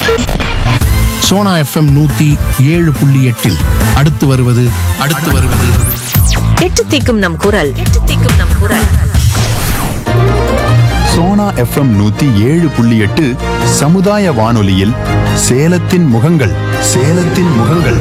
Sona FM நூத்தி ஏழு புள்ளி எட்டில் அடுத்து வருவது அடுத்து வருவது எட்டு தீக்கும் நம் குரல் எட்டு தீக்கும் நம் குரல் சோனா எஃப்எம் நூத்தி ஏழு புள்ளி எட்டு சமுதாய வானொலியில் சேலத்தின் முகங்கள் சேலத்தின் முகங்கள்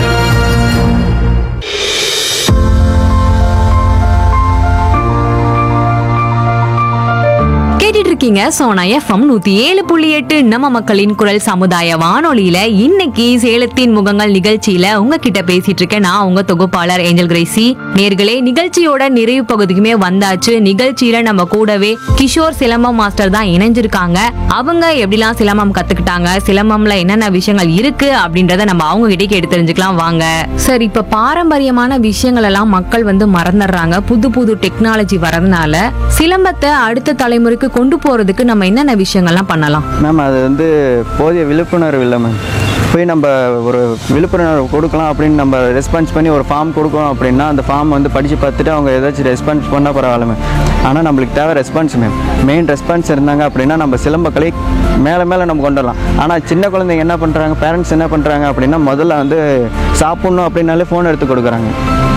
கேட்டுட்டு இருக்கீங்க சோனா எஃப்எம் நூத்தி ஏழு புள்ளி எட்டு நம்ம மக்களின் குரல் சமுதாய வானொலியில இன்னைக்கு சேலத்தின் முகங்கள் நிகழ்ச்சியில உங்ககிட்ட பேசிட்டு இருக்கேன் நான் உங்க தொகுப்பாளர் ஏஞ்சல் கிரேசி நேர்களே நிகழ்ச்சியோட நிறைவு பகுதிக்குமே வந்தாச்சு நிகழ்ச்சியில நம்ம கூடவே கிஷோர் சிலம்பம் மாஸ்டர் தான் இணைஞ்சிருக்காங்க அவங்க எப்படிலாம் சிலம்பம் கத்துக்கிட்டாங்க சிலம்பம்ல என்னென்ன விஷயங்கள் இருக்கு அப்படின்றத நம்ம அவங்க கிட்டே கேட்டு தெரிஞ்சுக்கலாம் வாங்க சார் இப்ப பாரம்பரியமான விஷயங்கள் எல்லாம் மக்கள் வந்து மறந்துடுறாங்க புது புது டெக்னாலஜி வரதுனால சிலம்பத்தை அடுத்த தலைமுறைக்கு கொண்டு போறதுக்கு நம்ம என்னென்ன விஷயங்கள்லாம் பண்ணலாம் மேம் அது வந்து போதிய விழிப்புணர்வு இல்லை மேம் போய் நம்ம ஒரு விழிப்புணர்வு கொடுக்கலாம் அப்படின்னு நம்ம ரெஸ்பான்ஸ் பண்ணி ஒரு ஃபார்ம் கொடுக்கணும் அப்படின்னா அந்த ஃபார்ம் வந்து படித்து பார்த்துட்டு அவங்க ஏதாச்சும் ரெஸ்பான்ஸ் பண்ணால் பரவாயில்ல மேம் ஆனால் நம்மளுக்கு தேவை ரெஸ்பான்ஸ் மேம் மெயின் ரெஸ்பான்ஸ் இருந்தாங்க அப்படின்னா நம்ம சிலம்பக்கலை மேலே மேலே நம்ம கொண்டு வரலாம் ஆனால் சின்ன குழந்தைங்க என்ன பண்ணுறாங்க பேரண்ட்ஸ் என்ன பண்ணுறாங்க அப்படின்னா முதல்ல வந்து சாப்பிட்ணும் அப்படின்னாலே ஃபோன் எடுத்து கொடுக்குறாங்க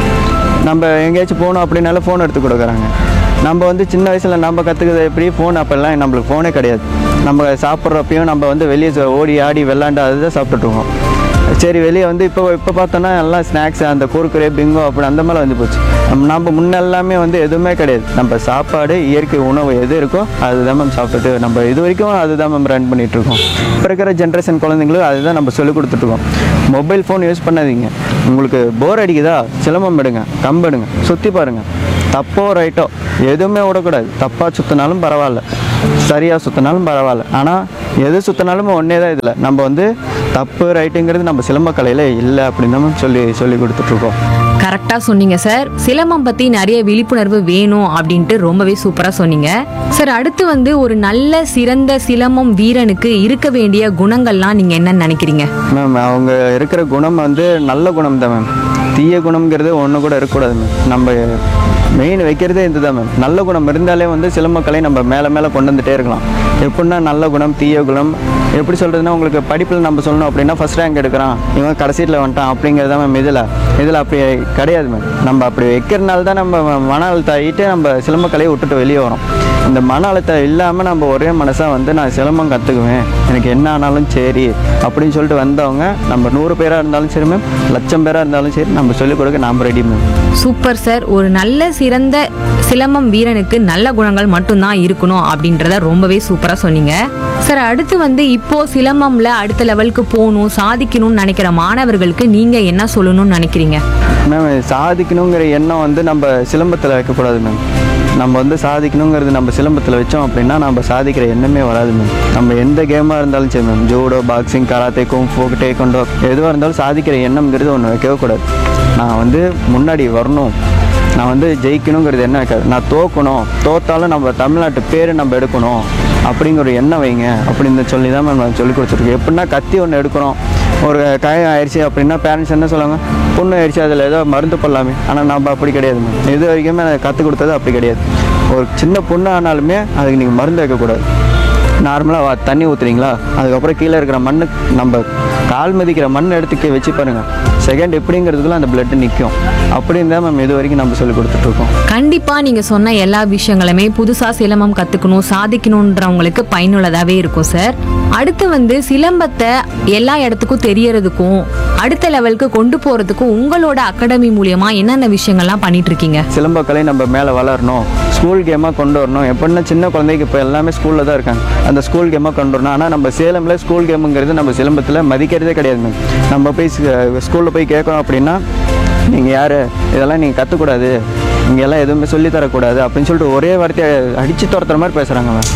நம்ம எங்கேயாச்சும் போகணும் அப்படின்னாலே ஃபோன் எடுத்து கொடுக்குறாங்க நம்ம வந்து சின்ன வயசில் நம்ம கற்றுக்கிறது எப்படி ஃபோன் அப்போல்லாம் நம்மளுக்கு ஃபோனே கிடையாது நம்ம சாப்பிட்றப்பையும் நம்ம வந்து வெளியே ஓடி ஆடி விளாண்டு அதுதான் சாப்பிட்டுட்ருக்கோம் சரி வெளியே வந்து இப்போ இப்போ பார்த்தோன்னா எல்லாம் ஸ்நாக்ஸ் அந்த குறுக்குறே பிங்கோ அப்படி அந்த மாதிரி வந்து போச்சு நம்ம நம்ம முன்னெல்லாமே வந்து எதுவுமே கிடையாது நம்ம சாப்பாடு இயற்கை உணவு எது இருக்கோ அதுதான் மேம் சாப்பிட்டுட்டு நம்ம இது வரைக்கும் அதுதான் மேம் ரன் பண்ணிட்டு இருக்கோம் இப்போ இருக்கிற ஜென்ரேஷன் குழந்தைங்களுக்கு அதுதான் நம்ம சொல்லி கொடுத்துட்ருக்கோம் மொபைல் ஃபோன் யூஸ் பண்ணாதீங்க உங்களுக்கு போர் அடிக்குதா சிலம்பம் எடுங்க கம்பு எடுங்க சுற்றி பாருங்கள் தப்போ ரைட்டோ எதுவுமே விடக்கூடாது தப்பாக சுற்றினாலும் பரவாயில்ல சரியாக சுற்றினாலும் பரவாயில்ல ஆனால் எது சுற்றினாலும் ஒன்றே தான் இதில் நம்ம வந்து தப்பு ரைட்டுங்கிறது நம்ம சிலம்பக்கலையில் இல்லை அப்படின்னு தான் சொல்லி சொல்லி கொடுத்துட்ருக்கோம் கரெக்டா சொன்னீங்க சார் சிலம்பம் பத்தி நிறைய விழிப்புணர்வு வேணும் அப்படின்ட்டு ரொம்பவே சூப்பரா சொன்னீங்க சார் அடுத்து வந்து ஒரு நல்ல சிறந்த சிலம்பம் வீரனுக்கு இருக்க வேண்டிய குணங்கள்லாம் நீங்க என்ன நினைக்கிறீங்க மேம் அவங்க இருக்கிற குணம் வந்து நல்ல குணம் தான் மேம் தீய குணம்ங்கிறது ஒன்று கூட இருக்கக்கூடாது மேம் நம்ம மெயின் வைக்கிறதே இதுதான் மேம் நல்ல குணம் இருந்தாலே வந்து சிலம்பக்கலை நம்ம மேலே மேலே கொண்டு வந்துட்டே இருக்கலாம் எப்படின்னா நல்ல குணம் தீய குணம் எப்படி சொல்கிறதுனா உங்களுக்கு படிப்பில் நம்ம சொல்லணும் அப்படின்னா ஃபஸ்ட் ரேங்க் எடுக்கிறான் இவன் கடைசியில் வந்துட்டான் அப்படிங்கிறத மேம் இதில் இதில் அப்படி கிடையாது மேம் நம்ம அப்படி வைக்கிறனால தான் நம்ம மன அழுத்தம் ஆகிட்டு நம்ம சிலம்பக்கலையை விட்டுட்டு வெளியே வரோம் இந்த மன அழுத்தம் இல்லாமல் நம்ம ஒரே மனசாக வந்து நான் சிலம்பம் கற்றுக்குவேன் எனக்கு என்ன ஆனாலும் சரி அப்படின்னு சொல்லிட்டு வந்தவங்க நம்ம நூறு பேராக இருந்தாலும் சரி மேம் லட்சம் பேராக இருந்தாலும் சரி நம்ம சொல்லிக் கொடுக்க நாம் ரெடி மேம் சூப்பர் சார் ஒரு நல்ல சிறந்த சிலம்பம் வீரனுக்கு நல்ல குணங்கள் மட்டும்தான் இருக்கணும் அப்படின்றத ரொம்பவே சூப்பரா சொன்னீங்க சார் அடுத்து வந்து இப்போ சிலம்பம்ல அடுத்த லெவலுக்கு போகணும் சாதிக்கணும்னு நினைக்கிற மாணவர்களுக்கு நீங்க என்ன சொல்லணும்னு நினைக்கிறீங்க மேம் சாதிக்கணுங்கிற எண்ணம் வந்து நம்ம சிலம்பத்தில் வைக்கக்கூடாது மேம் நம்ம வந்து சாதிக்கணுங்கிறது நம்ம சிலம்பத்தில் வச்சோம் அப்படின்னா நம்ம சாதிக்கிற எண்ணமே வராது மேம் நம்ம எந்த கேமாக இருந்தாலும் சரி ma'am judo boxing karate kung fu taekwondo எதுவாக இருந்தாலும் சாதிக்கிற எண்ணம்ங்கிறது ஒன்று வைக்கவே கூடாது நான் வந்து முன்னாடி வரணும் நான் வந்து ஜெயிக்கணுங்கிறது என்ன வைக்காது நான் தோக்கணும் தோத்தாலும் நம்ம தமிழ்நாட்டு பேர் நம்ம எடுக்கணும் அப்படிங்கிற ஒரு எண்ணம் வைங்க அப்படின்னு சொல்லி தான் மேம் நான் சொல்லி கொடுத்துருக்கேன் எப்படின்னா கத்தி ஒன்று எடுக்கிறோம் ஒரு காயம் ஆயிடுச்சு அப்படின்னா பேரண்ட்ஸ் என்ன சொல்லுவாங்க புண்ணு ஆயிடுச்சு அதில் ஏதோ மருந்து போடலாமே ஆனால் நம்ம அப்படி கிடையாது மேம் இது வரைக்குமே நான் கற்றுக் கொடுத்தது அப்படி கிடையாது ஒரு சின்ன புண்ணு ஆனாலுமே அதுக்கு நீங்கள் மருந்து வைக்கக்கூடாது நார்மலாக தண்ணி ஊற்றுறீங்களா அதுக்கப்புறம் கீழே இருக்கிற மண்ணு நம்ம கால் மதிக்கிற மண் எடுத்து கீ- வச்சு பாருங்கள் செகண்ட் எப்படிங்கிறதுக்குள்ள அந்த பிளட்டு நிற்கும் அப்படின்னு தான் மேம் இது வரைக்கும் நம்ம சொல்லி கொடுத்துட்ருக்கோம் கண்டிப்பா நீங்க சொன்ன எல்லா விஷயங்களுமே புதுசா சிலம்பம் கத்துக்கணும் சாதிக்கணும்ன்றவங்களுக்கு பயனுள்ளதாவே இருக்கும் சார் அடுத்து வந்து சிலம்பத்தை எல்லா இடத்துக்கும் தெரியறதுக்கும் அடுத்த லெவலுக்கு கொண்டு போறதுக்கும் உங்களோட அகாடமி மூலியமா என்னென்ன விஷயங்கள்லாம் பண்ணிட்டு இருக்கீங்க சிலம்பக்கலை நம்ம மேலே வளரணும் ஸ்கூல் கேமாக கொண்டு வரணும் எப்படின்னா சின்ன குழந்தைக்கு இப்போ எல்லாமே ஸ்கூலில் தான் இருக்காங்க அந்த ஸ்கூல் கேமாக கொண்டு வரணும் ஆனால் நம்ம சேலமில் ஸ்கூல் கேமுங்கிறது நம்ம சிலம்பத்தில் மதிக்கிறதே கிடையாது மேம் நம்ம போய் ஸ்கூலில் போய் கேட்கணும் அப்படின்னா நீங்கள் யார் இதெல்லாம் நீங்கள் கற்றுக்கூடாது இங்கே எல்லாம் எதுவுமே சொல்லித் தரக்கூடாது அப்படின்னு சொல்லிட்டு ஒரே வார்த்தையை அடித்து துரத்துற மாதிரி பேசுகிறாங்க மேம்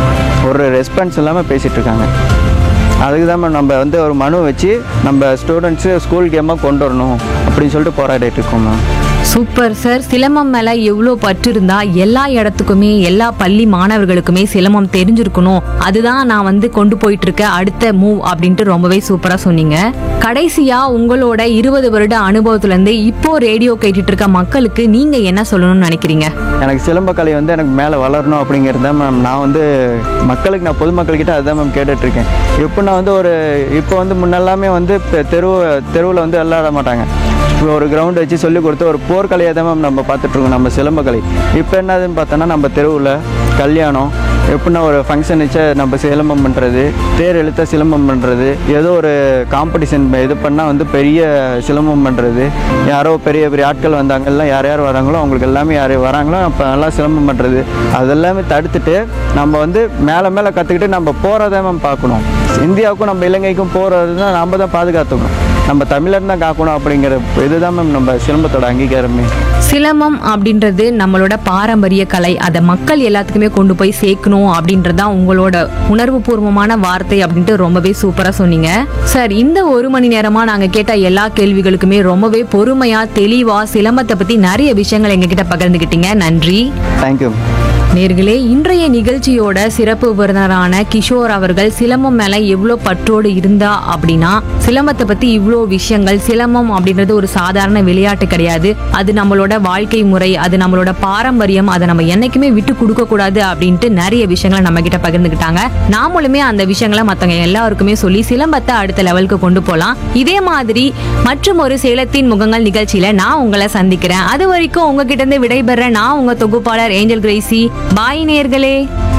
ஒரு ரெஸ்பான்ஸ் இல்லாமல் பேசிகிட்டு இருக்காங்க அதுக்கு தான் மேம் நம்ம வந்து ஒரு மனு வச்சு நம்ம ஸ்டூடெண்ட்ஸு ஸ்கூல் கேமாக கொண்டு வரணும் அப்படின்னு சொல்லிட்டு போராடிட்டு இருக்கோம் மேம் கண்டிப்பா நீங்க சொன்ன எல்லா விஷயங்களுமே புதுசா சிலம்பம் கத்துக்கணும் சாதிக்கணும்ன்றவங்களுக்கு பயனுள்ளதாவே இருக்கும் சார் அடுத்து வந்து சிலம்பத்தை எல்லா இடத்துக்கும் தெரியறதுக்கும் அடுத்த லெவலுக்கு கொண்டு போறதுக்கும் உங்களோட அகாடமி மூலியமா என்னென்ன விஷயங்கள்லாம் பண்ணிட்டு இருக்கீங்க சிலம்பக்கலை நம்ம மேலே வளரணும் சூப்பர் சார் சிலம்பம் மேல எவ்வளோ பற்று இருந்தா எல்லா இடத்துக்குமே எல்லா பள்ளி மாணவர்களுக்குமே சிலம்பம் தெரிஞ்சிருக்கணும் அதுதான் நான் வந்து கொண்டு போயிட்டு இருக்க அடுத்த மூவ் அப்படின்ட்டு ரொம்பவே சூப்பரா சொன்னீங்க கடைசியா உங்களோட இருபது வருட அனுபவத்துல இருந்து இப்போ ரேடியோ கேட்டுட்டு இருக்க மக்களுக்கு நீங்க என்ன சொல்லணும்னு நினைக்கிறீங்க எனக்கு சிலம்பக்கலை வந்து எனக்கு மேலே வளரணும் அப்படிங்கிறது தான் மேம் நான் வந்து மக்களுக்கு நான் பொதுமக்கள்கிட்ட அதுதான் மேம் கேட்டுட்ருக்கேன் இப்போ நான் வந்து ஒரு இப்போ வந்து முன்னெல்லாமே வந்து இப்போ தெரு தெருவில் வந்து விளையாட மாட்டாங்க இப்போ ஒரு கிரவுண்ட் வச்சு சொல்லி கொடுத்து ஒரு போர்க்கலையை தான் மேம் நம்ம பார்த்துட்ருக்கோம் நம்ம சிலம்பக்கலை இப்போ என்னதுன்னு பார்த்தோன்னா நம்ம தெருவில் கல்யாணம் எப்படின்னா ஒரு ஃபங்க்ஷன் வச்சு நம்ம சிலம்பம் பண்ணுறது தேர் இழுத்த சிலம்பம் பண்ணுறது ஏதோ ஒரு காம்படிஷன் இது பண்ணால் வந்து பெரிய சிலம்பம் பண்ணுறது யாரோ பெரிய பெரிய ஆட்கள் வந்தாங்கல்ல யார் யார் வராங்களோ அவங்களுக்கு எல்லாமே யார் வராங்களோ அப்போ நல்லா சிலம்பம் பண்ணுறது அதெல்லாமே தடுத்துட்டு நம்ம வந்து மேலே மேலே கற்றுக்கிட்டு நம்ம போகிறத மேம் பார்க்கணும் இந்தியாவுக்கும் நம்ம இலங்கைக்கும் போகிறது தான் நம்ம தான் பாதுகாத்துக்கணும் நம்ம தமிழர் தான் காக்கணும் அப்படிங்கிற இதுதான் மேம் நம்ம சிலம்பத்தோட அங்கீகாரமே சிலம்பம் அப்படின்றது நம்மளோட பாரம்பரிய கலை அதை மக்கள் எல்லாத்துக்குமே கொண்டு போய் சேர்க்கணும் அப்படின்றதுதான் உங்களோட உணர்வு பூர்வமான வார்த்தை அப்படின்ட்டு ரொம்பவே சூப்பரா சொன்னீங்க சார் இந்த ஒரு மணி நேரமா நாங்க கேட்ட எல்லா கேள்விகளுக்குமே ரொம்பவே பொறுமையா தெளிவா சிலம்பத்தை பத்தி நிறைய விஷயங்கள் எங்ககிட்ட பகிர்ந்துக்கிட்டீங்க நன்றி தேங்க்யூ நேர்களே இன்றைய நிகழ்ச்சியோட சிறப்பு விருந்தினரான கிஷோர் அவர்கள் சிலம்பம் மேல எவ்வளோ பற்றோடு இருந்தா அப்படின்னா சிலம்பத்தை பத்தி இவ்வளோ விஷயங்கள் சிலம்பம் அப்படின்றது ஒரு சாதாரண விளையாட்டு கிடையாது அது நம்மளோட வாழ்க்கை முறை அது நம்மளோட பாரம்பரியம் அதை நம்ம என்னைக்குமே விட்டு கொடுக்க கூடாது அப்படின்ட்டு நிறைய விஷயங்களை நம்ம கிட்ட பகிர்ந்துக்கிட்டாங்க நாமளுமே அந்த விஷயங்களை மத்தவங்க எல்லாருக்குமே சொல்லி சிலம்பத்தை அடுத்த லெவலுக்கு கொண்டு போலாம் இதே மாதிரி மற்றும் ஒரு சேலத்தின் முகங்கள் நிகழ்ச்சியில நான் உங்களை சந்திக்கிறேன் அது வரைக்கும் உங்ககிட்ட இருந்து விடைபெற நான் உங்க தொகுப்பாளர் ஏஞ்சல் கிரேசி பாய் நேர்களே